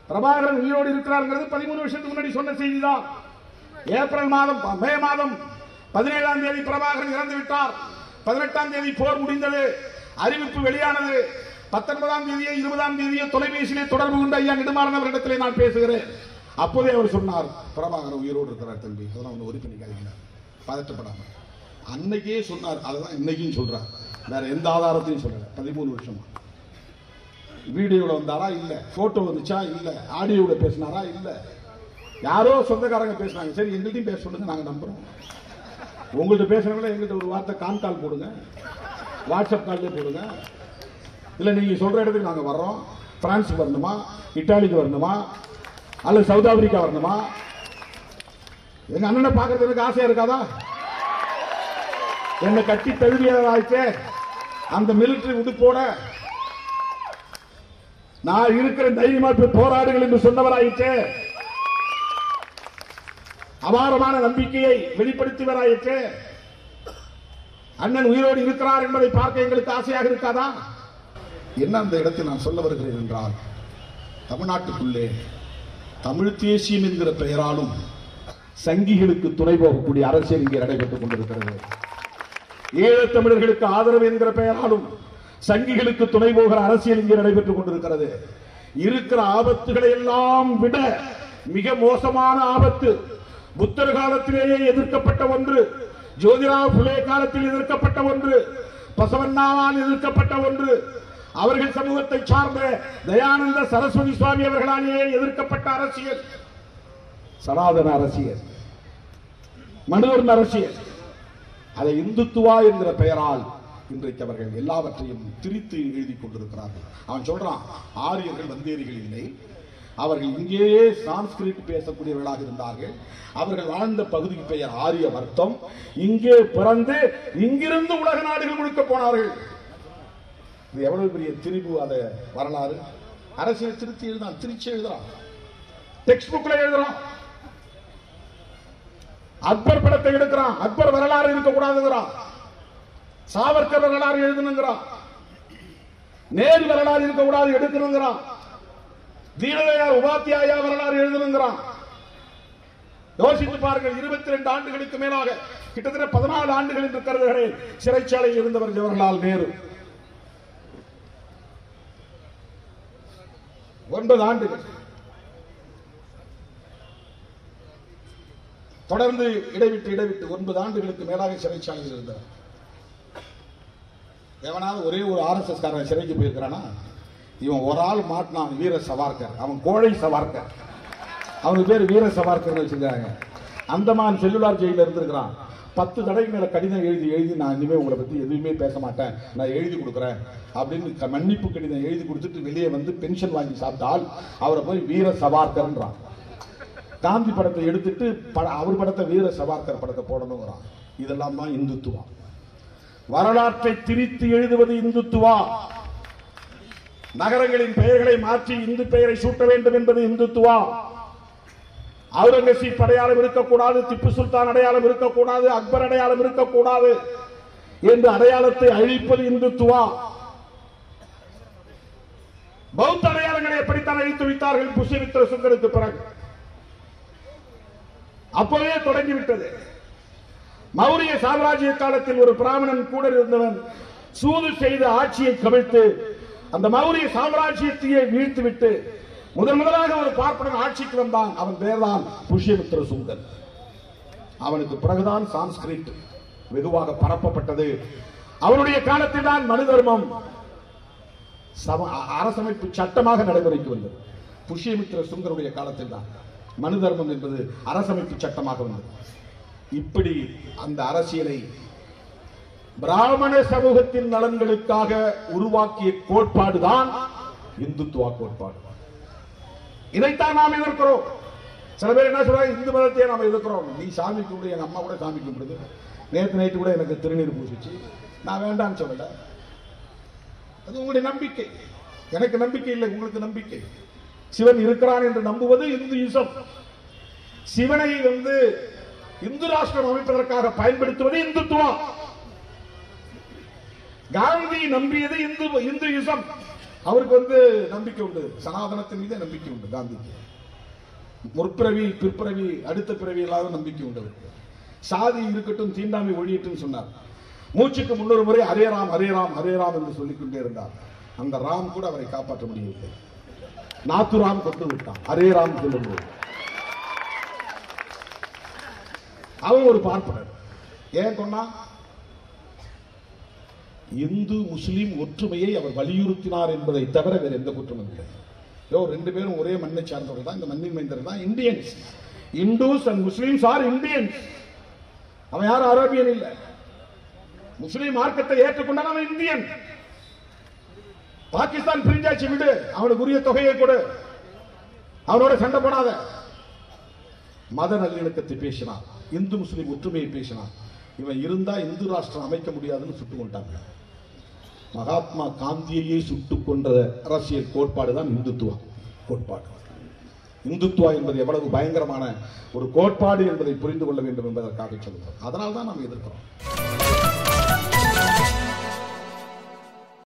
பிரபாகரன் உயிரோடு இருக்கிறார்ங்கிறது பதிமூணு வருஷத்துக்கு முன்னாடி சொன்ன செய்தி தான் ஏப்ரல் மாதம் மே மாதம் பதினேழாம் தேதி பிரபாகரன் இறந்து விட்டார் பதினெட்டாம் தேதி போர் முடிந்தது அறிவிப்பு வெளியானது பத்தொன்பதாம் தேதியோ இருபதாம் தேதியோ தொலைபேசியிலே தொடர்பு கொண்டு ஐயா நெடுமாறன் அவரிடத்திலே நான் பேசுகிறேன் அப்போதே அவர் சொன்னார் பிரபாகரன் உயிரோடு இருக்கிறார் தம்பி அதெல்லாம் ஒன்று உறுப்பு பண்ணிக்காதீங்க பதட்டப்படாம அன்னைக்கே சொன்னார் அதுதான் இன்னைக்கும் சொல்றார் வேற எந்த ஆதாரத்தையும் சொல்லல பதிமூணு வருஷமா வீடியோல வந்தாரா இல்ல போட்டோ வந்துச்சா இல்ல ஆடியோல பேசினாரா இல்ல யாரோ சொந்தக்காரங்க பேசுனாங்க சரி எங்கள்கிட்டயும் பேச சொல்லுங்க நாங்க நம்புறோம் உங்கள்ட்ட பேசுறவங்கள எங்கள்கிட்ட ஒரு வார்த்தை கான் கால் போடுங்க வாட்ஸ்அப் கால்லே போடுங்க இல்ல நீங்க சொல்ற இடத்துக்கு நாங்க வர்றோம் பிரான்ஸ் வரணுமா இட்டாலிக்கு வரணுமா அல்லது சவுத் ஆப்பிரிக்கா வரணுமா எங்க அண்ணனை பார்க்கறது எனக்கு ஆசையா இருக்காதா என்னை கட்டி தழுவியதாச்சே அந்த மிலிட்டரி உடுப்போட நான் இருக்கிற தைரியமா போய் போராடுங்கள் என்று சொன்னவராயிற்றே அபாரமான நம்பிக்கையை வெளிப்படுத்தியவராயிற்றே அண்ணன் உயிரோடு இருக்கிறார் என்பதை பார்க்க எங்களுக்கு ஆசையாக இருக்காதா என்ன அந்த இடத்தில் நான் சொல்ல வருகிறேன் என்றால் தமிழ்நாட்டுக்குள்ளே தமிழ் தேசியம் என்கிற பெயராலும் சங்கிகளுக்கு துணை போகக்கூடிய அரசியல் இங்கே நடைபெற்றுக் கொண்டிருக்கிறது ஈழத் தமிழர்களுக்கு ஆதரவு என்கிற பெயராலும் சங்கிகளுக்கு துணை போகிற அரசியல் இங்கே நடைபெற்றுக் கொண்டிருக்கிறது இருக்கிற ஆபத்துகளை எல்லாம் விட மிக மோசமான ஆபத்து புத்தர் காலத்திலேயே எதிர்க்கப்பட்ட ஒன்று ஜோதிராவ் புலே காலத்தில் எதிர்க்கப்பட்ட ஒன்று பசவண்ணாவால் எதிர்க்கப்பட்ட ஒன்று அவர்கள் சமூகத்தை சார்ந்த தயானந்த சரஸ்வதி சுவாமி அவர்களாலேயே எதிர்க்கப்பட்ட அரசியல் சனாதன அரசியல் மனுவர்ண அரசியல் அதை இந்துத்துவா என்கிற பெயரால் இன்றைக்கு அவர்கள் எல்லாவற்றையும் திரித்து எழுதி கொண்டிருக்கிறார்கள் அவன் சொல்றான் ஆரியர்கள் வந்தேரிகள் இல்லை அவர்கள் இங்கேயே சான்ஸ்கிரிட் பேசக்கூடியவர்களாக இருந்தார்கள் அவர்கள் வாழ்ந்த பகுதிக்கு பெயர் ஆரிய வர்த்தம் இங்கே பிறந்து இங்கிருந்து உலக நாடுகள் முழுக்க போனார்கள் இது எவ்வளவு பெரிய திரிபு அத வரலாறு அரசியல் திருத்தி எழுதான் திருச்சி எழுதுறான் டெக்ஸ்ட் புக்ல எழுதுறான் அக்பர் படத்தை எடுக்கிறான் அக்பர் வரலாறு இருக்கக்கூடாதுங்கிறான் சாவர்கர் வரலாறு எழுதணுங்கிறான் நேரு வரலாறு இருக்கக்கூடாது எடுக்கணுங்கிறான் தீனதயாள் உபாத்தியாயா வரலாறு எழுதணுங்கிறான் யோசித்து பாருங்கள் இருபத்தி ரெண்டு ஆண்டுகளுக்கு மேலாக கிட்டத்தட்ட பதினாலு ஆண்டுகள் என்று கருதுகிறேன் சிறைச்சாலையில் இருந்தவர் ஜவஹர்லால் நேரு ஒன்பது ஆண்டுகள் தொடர்ந்து இடைவிட்டு இடைவிட்டு ஒன்பது ஆண்டுகளுக்கு மேலாக சிறைச்சாலையில் இருந்தார் எவனாவது ஒரே ஒரு ஆர்எஸ்எஸ் காரன் சிறைக்கு போயிருக்கிறானா இவன் ஒரு ஆள் மாட்டினான் வீர சவார்கர் அவன் கோழை சவார்கர் அவனுக்கு பேர் வீர சவார்கர்னு வச்சிருக்காங்க அந்தமான் செல்லுலார் ஜெயில இருந்திருக்கிறான் பத்து தடவைக்கு மேல கடிதம் எழுதி எழுதி நான் இனிமே உங்களை பத்தி எதுவுமே பேச மாட்டேன் நான் எழுதி கொடுக்குறேன் அப்படின்னு க- மன்னிப்பு கடிதம் எழுதி கொடுத்துட்டு வெளியே வந்து பென்ஷன் வாங்கி சாப்பிட்டால் அவரை போய் வீர சவார்கர்ன்றான் காந்தி படத்தை எடுத்துட்டு பட- அவர் படத்தை வீர சவார்கர் படத்தை போடணுங்கிறான் இதெல்லாம் தான் இந்துத்துவா வரலாற்றை திரித்து எழுதுவது இந்துத்துவா நகரங்களின் பெயர்களை மாற்றி இந்து பெயரை சூட்ட வேண்டும் என்பது இந்துத்துவா அவுரங்கசீப் அடையாளம் இருக்கக்கூடாது திப்பு சுல்தான் அடையாளம் இருக்கக்கூடாது அக்பர் அடையாளம் இருக்கக்கூடாது என்று அடையாளத்தை அழிப்பது இந்துத்துவா பௌத்த அடையாளங்களை எப்படித்தான் அழித்து வைத்தார்கள் புஷ்யமித்திர சுங்கருக்கு பிறகு அப்போதே தொடங்கிவிட்டது மௌரிய சாம்ராஜ்ய காலத்தில் ஒரு பிராமணன் கூட இருந்தவன் சூது செய்து ஆட்சியை கவிழ்த்து அந்த மௌரிய சாம்ராஜ்யத்தையே வீழ்த்திவிட்டு முதன் முதலாக ஒரு பார்ப்பனன் ஆட்சிக்கு வந்தான் அவன் பேர்தான் புஷ்யமித்திர சுங்கர் அவனுக்கு பிறகுதான் சான்ஸ்கிரிட் வெகுவாக பரப்பப்பட்டது அவனுடைய காலத்தில் தான் மனு தர்மம் சம- அரசமைப்பு சட்டமாக நடைமுறைக்கு வந்தது புஷ்யமித்திர சுங்கருடைய காலத்தில் தான் மனு தர்மம் என்பது அரசமைப்பு சட்டமாக வந்தது இப்படி அந்த அரசியலை பிராமண சமூகத்தின் நலன்களுக்காக உருவாக்கிய கோட்பாடுதான் இந்துத்துவா கோட்பாடு இதைத்தான் நாம் எதிர்க்கிறோம் சில பேர் என்ன சொல்றாங்க இந்து மதத்தையே நாம எதிர்க்கிறோம் நீ சாமி கும்பிடு எங்க அம்மா கூட சாமி கும்பிடுது நேத்து நைட்டு கூட எனக்கு திருநீர் பூசிச்சு நான் வேண்டாம்னு சொல்லல அது உங்களுடைய நம்பிக்கை எனக்கு நம்பிக்கை இல்லை உங்களுக்கு நம்பிக்கை சிவன் இருக்கிறான் என்று நம்புவது இந்து இசம் சிவனை வந்து இந்து ராஷ்டிரம் அமைப்பதற்காக பயன்படுத்துவது இந்துத்துவம் காந்தி நம்பியது இந்து இந்து இசம் அவருக்கு வந்து நம்பிக்கை உண்டு சனாதனத்தின் மீது நம்பிக்கை உண்டு காந்திக்கு முற்பிறவி பிற்பிறவி அடுத்த பிறவி இல்லாத நம்பிக்கை உண்டு அவருக்கு சாதி இருக்கட்டும் தீண்டாமை ஒழியட்டும் சொன்னார் மூச்சுக்கு முன்னொரு முறை ஹரே ராம் ஹரே ராம் ஹரே ராம் என்று சொல்லிக் கொண்டே இருந்தார் அந்த ராம் கூட அவரை காப்பாற்ற முடியவில்லை நாத்துராம் கொண்டு விட்டான் ஹரே ராம் சொல்லும்போது அவன் ஒரு பார்ப்பனர் ஏன் சொன்னா இந்து முஸ்லிம் ஒற்றுமையை அவர் வலியுறுத்தினார் என்பதை தவிர வேறு எந்த குற்றமும் இல்லை யோ ரெண்டு பேரும் ஒரே மண்ணை சார்ந்தவர்கள் தான் இந்த மண்ணின் மைந்தர்கள் தான் Indians Hindus and Muslims are Indians அவன் யாரும் அரேபியன் இல்ல முஸ்லிம் மார்க்கத்தை ஏற்றுக்கொண்டான் அவன் இந்தியன் பாகிஸ்தான் பிரிஞ்சாச்சு விடு அவனுக்கு உரிய தொகையை கொடு அவனோட சண்டை போடாத மத நல்லிணக்கத்தை பேசினான் இந்து முஸ்லிம் ஒற்றுமையை பேசினான் இவன் இருந்தா இந்து ராஷ்டிரம் அமைக்க முடியாதுன்னு சுட்டு கொண்டாங்க மகாத்மா காந்தியையே சுட்டுக் கொன்ற அரசியல் கோட்பாடு தான் இந்துத்துவா கோட்பாடு இந்துத்துவா என்பது எவ்வளவு பயங்கரமான ஒரு கோட்பாடு என்பதை புரிந்து கொள்ள வேண்டும் என்பதற்காக சொல்கிறோம் அதனால தான் நாம் எதிர்க்கிறோம்